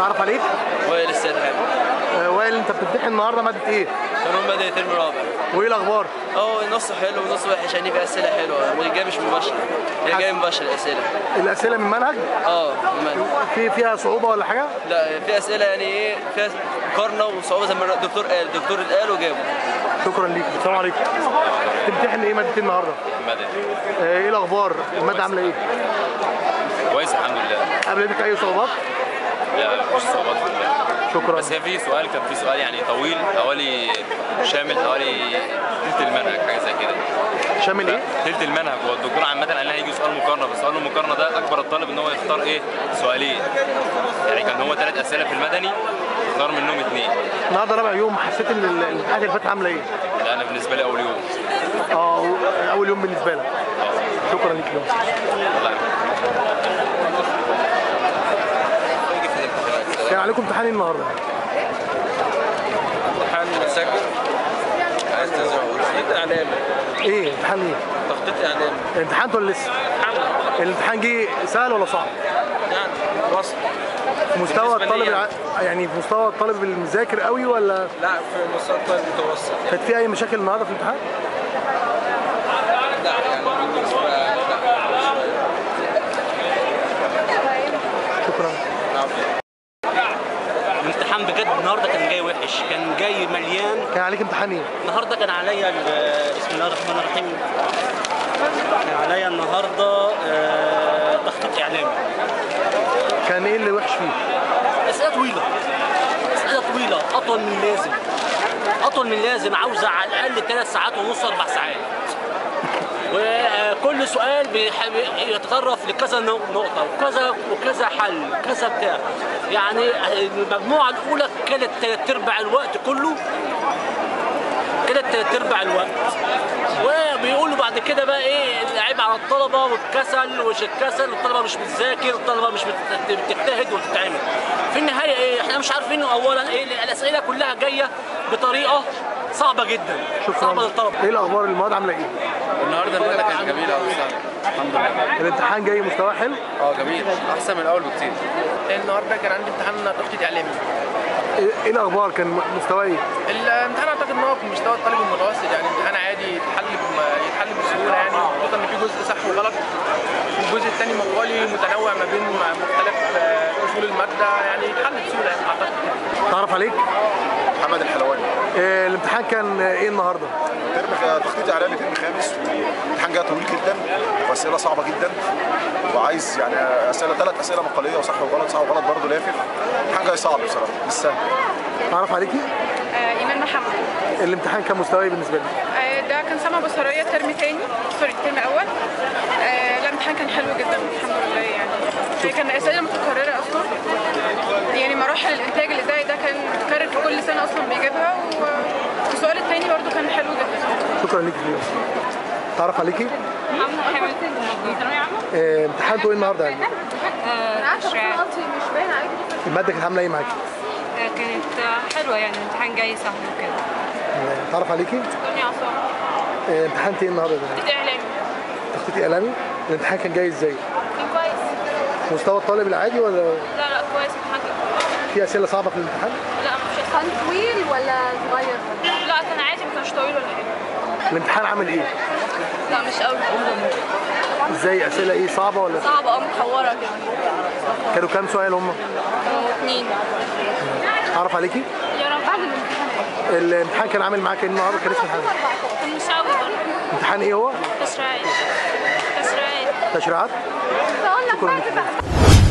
تعرف عليك وائل السيد حامد آه، وائل انت بتمتحن النهارده ماده ايه كانوا مادة ترم رابع وايه الاخبار اه نص حلو ونص وحش يعني في اسئله حلوه واللي جاي مش مباشره اللي جاي مباشر الاسئله الاسئله من منهج اه من- في فيها صعوبه ولا حاجه لا في اسئله يعني ايه فيها مقارنه وصعوبه زي ما الدكتور قال الدكتور قال وجابه شكرا ليك السلام عليكم تمتحن ايه ماده النهارده مدني آه، ايه الاخبار الماده عامله ايه كويس الحمد لله قابلتك اي صعوبات لا مفيش صعوبات في المادة. شكرا بس هي في سؤال كان في سؤال يعني طويل حوالي شامل حوالي تلت المنهج حاجه زي كده شامل ايه تلت المنهج هو الدكتور عامه قال لنا هيجي سؤال مقارنه بس سؤال المقارنه ده اجبر الطالب ان هو يختار ايه سؤالين يعني كان هو ثلاث اسئله في المدني اختار منهم اثنين النهارده رابع يوم حسيت ان ال- الامتحانات اللي فاتت عامله ايه لا انا بالنسبه لي اول يوم اه اول يوم بالنسبه لك شكرا ليك يا والله كان عليكم امتحان إيه النهارده امتحان مسجل عايز تزود تخطيط اعلامي ايه امتحان ايه تخطيط اعلامي امتحنت ولا لسه الامتحان جه سهل ولا صعب يعني وسط في مستوى بالنسبة لي الطالب يعني. الع- يعني في مستوى الطالب المذاكر قوي ولا لا في مستوى الطالب المتوسط كانت في اي مشاكل النهارده في الامتحان لا يعني بالنسبه لا شكرا الامتحان بجد النهارده كان جاي وحش كان جاي مليان كان عليك امتحان ايه النهارده كان عليا ال- بسم الله الرحمن الرحيم كان عليا النهارده آه، تخطيط اعلامي كان ايه اللي وحش فيه اسئله طويله اسئله طويله اطول من اللازم اطول من اللازم عاوزه على الاقل ثلاث ساعات ونص اربع ساعات وكل سؤال بيح- يتطرف لكذا نو- نقطة وكذا وكذا حل كذا بتاع يعني المجموعة الأولى كانت تلات أرباع الوقت كله كانت تلات أرباع الوقت وبيقولوا بعد كده بقى ايه العيب على الطلبه والكسل ومش الكسل والطلبه مش بتذاكر والطلبه مش بت- بتجتهد وبتتعمل في النهايه ايه احنا مش عارفين اولا ايه الاسئله كلها جايه بطريقه صعبه جدا صعبه شكرا للطلبه ايه الاخبار المواد عامله ايه النهارده الماده كانت جميله قوي الحمد لله الامتحان جاي مستواه حلو اه جميل احسن من الاول بكتير النهارده كان عندي امتحان تخطيط اعلامي ايه إيه الاخبار كان مستواه ايه الامتحان اعتقد ان هو في مستوى الطالب المتوسط يعني امتحان عادي يتحل بم- يتحل بسهوله يعني خصوصا ان في جزء صح وغلط الجزء الثاني مقالي متنوع ما بين مختلف آه، اصول الماده يعني يتحل بسهوله يعني اعتقد تعرف عليك محمد الحلواني إيه الامتحان كان ايه النهارده ترم تخطيط اعلامي ترم خامس امتحان جاي طويل جدا واسئله صعبه جدا وعايز يعني اسئله ثلاث اسئله مقاليه وصح وغلط صح وغلط برضه لافف امتحان جاي صعب بصراحه مش سهل تعرف عليكي آه، ايمان محمد الامتحان كان مستواه ايه بالنسبه لك آه، ده كان سما بصريه ترم تاني سوري ترم اول آه، لا الامتحان كان حلو جدا الحمد لله يعني هي كان اسئله متكرره اصلا يعني مراحل الانتاج الاداري ده كان متكرر في كل سنه اصلا بيجيبها و- والسؤال التاني برضو كان حلو جدا شكرا ليك اليوم تعرف عليكي عامله حلو ثانويه عامه إيه امتحانته ايه النهارده يعني تشريع الماده كانت عامله ايه معاكي كانت حلوه يعني الامتحان جاي سهل وكده إيه، تعرف عليكي الدنيا عصام إيه امتحنت ايه النهارده ده اعلامي تخطيط اعلامي الامتحان كان جاي ازاي كان كويس مستوى الطالب العادي ولا لا لا كويس الامتحان كان في اسئله صعبه في الامتحان لا مش كان طويل ولا صغير؟ لا كان عادي ما كانش طويل ولا حاجه الامتحان عامل ايه لا مش قوي ازاي اسئله ايه صعبه ولا صعبة اه متحورة كده كانوا كام سؤال هم كانوا اتنين تعرف عليكي يا رب بعد الامتحان الامتحان كان عامل معاك ايه النهارده كان اسمه الامتحان كان مش قوي برضه امتحان ايه هو تشريعي تشريعي تشريعات بقول لك شكرا بعد لك بقى